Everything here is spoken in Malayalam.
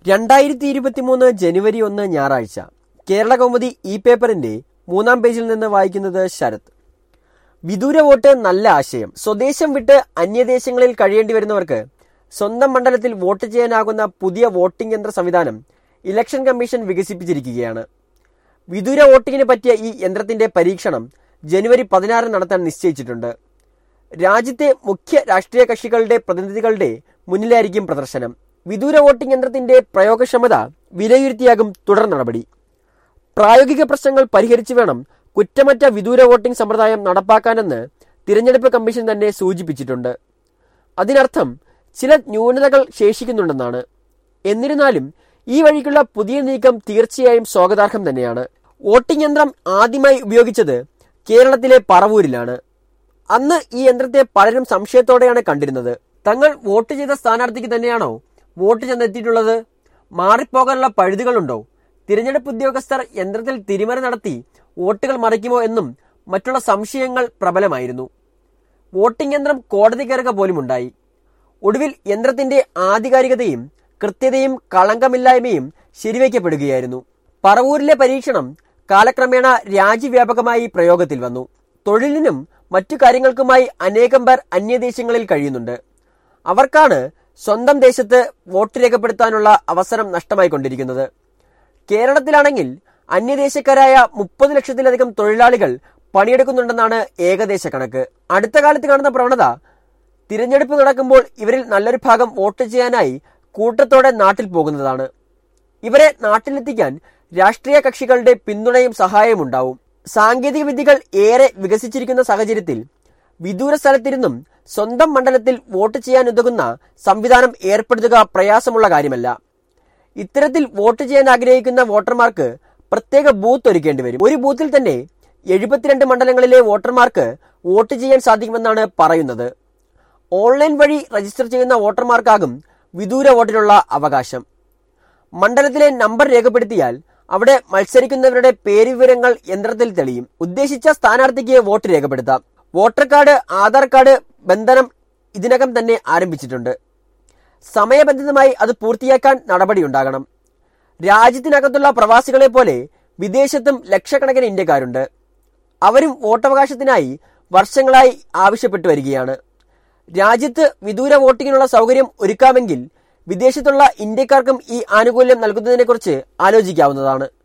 രണ്ടായിരത്തി ഇരുപത്തിമൂന്ന് ജനുവരി ഒന്ന് ഞായറാഴ്ച കേരള കൗമുദി ഇ പേപ്പറിന്റെ മൂന്നാം പേജിൽ നിന്ന് വായിക്കുന്നത് ശരത് വിദൂര വോട്ട് നല്ല ആശയം സ്വദേശം വിട്ട് അന്യദേശങ്ങളിൽ കഴിയേണ്ടി വരുന്നവർക്ക് സ്വന്തം മണ്ഡലത്തിൽ വോട്ട് ചെയ്യാനാകുന്ന പുതിയ വോട്ടിംഗ് യന്ത്ര സംവിധാനം ഇലക്ഷൻ കമ്മീഷൻ വികസിപ്പിച്ചിരിക്കുകയാണ് വിദൂര വോട്ടിങ്ങിന് പറ്റിയ ഈ യന്ത്രത്തിന്റെ പരീക്ഷണം ജനുവരി പതിനാറിന് നടത്താൻ നിശ്ചയിച്ചിട്ടുണ്ട് രാജ്യത്തെ മുഖ്യ രാഷ്ട്രീയ കക്ഷികളുടെ പ്രതിനിധികളുടെ മുന്നിലായിരിക്കും പ്രദർശനം വിദൂര വോട്ടിംഗ് യന്ത്രത്തിന്റെ പ്രയോഗക്ഷമത വിലയിരുത്തിയാകും തുടർ നടപടി പ്രായോഗിക പ്രശ്നങ്ങൾ പരിഹരിച്ചു വേണം കുറ്റമറ്റ വിദൂര വോട്ടിംഗ് സമ്പ്രദായം നടപ്പാക്കാനെന്ന് തിരഞ്ഞെടുപ്പ് കമ്മീഷൻ തന്നെ സൂചിപ്പിച്ചിട്ടുണ്ട് അതിനർത്ഥം ചില ന്യൂനതകൾ ശേഷിക്കുന്നുണ്ടെന്നാണ് എന്നിരുന്നാലും ഈ വഴിക്കുള്ള പുതിയ നീക്കം തീർച്ചയായും സ്വാഗതാർഹം തന്നെയാണ് വോട്ടിംഗ് യന്ത്രം ആദ്യമായി ഉപയോഗിച്ചത് കേരളത്തിലെ പറവൂരിലാണ് അന്ന് ഈ യന്ത്രത്തെ പലരും സംശയത്തോടെയാണ് കണ്ടിരുന്നത് തങ്ങൾ വോട്ട് ചെയ്ത സ്ഥാനാർത്ഥിക്ക് തന്നെയാണോ വോട്ട് ചെന്നെത്തിയിട്ടുള്ളത് മാറിപ്പോകാനുള്ള പഴുതുകളുണ്ടോ തിരഞ്ഞെടുപ്പ് ഉദ്യോഗസ്ഥർ യന്ത്രത്തിൽ തിരിമറി നടത്തി വോട്ടുകൾ മറിക്കുമോ എന്നും മറ്റുള്ള സംശയങ്ങൾ പ്രബലമായിരുന്നു വോട്ടിംഗ് യന്ത്രം കോടതി കയറുക പോലുമുണ്ടായി ഒടുവിൽ യന്ത്രത്തിന്റെ ആധികാരികതയും കൃത്യതയും കളങ്കമില്ലായ്മയും ശരിവയ്ക്കപ്പെടുകയായിരുന്നു പറവൂരിലെ പരീക്ഷണം കാലക്രമേണ രാജ്യവ്യാപകമായി പ്രയോഗത്തിൽ വന്നു തൊഴിലിനും മറ്റു കാര്യങ്ങൾക്കുമായി അനേകം പേർ അന്യദേശങ്ങളിൽ കഴിയുന്നുണ്ട് അവർക്കാണ് സ്വന്തം ദേശത്ത് വോട്ട് രേഖപ്പെടുത്താനുള്ള അവസരം നഷ്ടമായിക്കൊണ്ടിരിക്കുന്നത് കേരളത്തിലാണെങ്കിൽ അന്യദേശക്കാരായ മുപ്പത് ലക്ഷത്തിലധികം തൊഴിലാളികൾ പണിയെടുക്കുന്നുണ്ടെന്നാണ് ഏകദേശ കണക്ക് അടുത്ത കാലത്ത് കാണുന്ന പ്രവണത തിരഞ്ഞെടുപ്പ് നടക്കുമ്പോൾ ഇവരിൽ നല്ലൊരു ഭാഗം വോട്ട് ചെയ്യാനായി കൂട്ടത്തോടെ നാട്ടിൽ പോകുന്നതാണ് ഇവരെ നാട്ടിലെത്തിക്കാൻ രാഷ്ട്രീയ കക്ഷികളുടെ പിന്തുണയും സഹായവും ഉണ്ടാവും സാങ്കേതിക വിദ്യകൾ ഏറെ വികസിച്ചിരിക്കുന്ന സാഹചര്യത്തിൽ വിദൂര സ്ഥലത്തിരുന്നും സ്വന്തം മണ്ഡലത്തിൽ വോട്ട് ചെയ്യാൻ ഉതകുന്ന സംവിധാനം ഏർപ്പെടുത്തുക പ്രയാസമുള്ള കാര്യമല്ല ഇത്തരത്തിൽ വോട്ട് ചെയ്യാൻ ആഗ്രഹിക്കുന്ന വോട്ടർമാർക്ക് പ്രത്യേക ബൂത്ത് ഒരുക്കേണ്ടി വരും ഒരു ബൂത്തിൽ തന്നെ എഴുപത്തിരണ്ട് മണ്ഡലങ്ങളിലെ വോട്ടർമാർക്ക് വോട്ട് ചെയ്യാൻ സാധിക്കുമെന്നാണ് പറയുന്നത് ഓൺലൈൻ വഴി രജിസ്റ്റർ ചെയ്യുന്ന വോട്ടർമാർക്കാകും വിദൂര വോട്ടിനുള്ള അവകാശം മണ്ഡലത്തിലെ നമ്പർ രേഖപ്പെടുത്തിയാൽ അവിടെ മത്സരിക്കുന്നവരുടെ പേര് വിവരങ്ങൾ യന്ത്രത്തിൽ തെളിയും ഉദ്ദേശിച്ച സ്ഥാനാർത്ഥിക്ക് വോട്ട് രേഖപ്പെടുത്താം വോട്ടർ കാർഡ് ആധാർ കാർഡ് ബന്ധനം ഇതിനകം തന്നെ ആരംഭിച്ചിട്ടുണ്ട് സമയബന്ധിതമായി അത് പൂർത്തിയാക്കാൻ നടപടിയുണ്ടാകണം രാജ്യത്തിനകത്തുള്ള പ്രവാസികളെ പോലെ വിദേശത്തും ലക്ഷക്കണക്കിന് ഇന്ത്യക്കാരുണ്ട് അവരും വോട്ടവകാശത്തിനായി വർഷങ്ങളായി ആവശ്യപ്പെട്ടു വരികയാണ് രാജ്യത്ത് വിദൂര വോട്ടിങ്ങിനുള്ള സൗകര്യം ഒരുക്കാമെങ്കിൽ വിദേശത്തുള്ള ഇന്ത്യക്കാർക്കും ഈ ആനുകൂല്യം നൽകുന്നതിനെക്കുറിച്ച് ആലോചിക്കാവുന്നതാണ്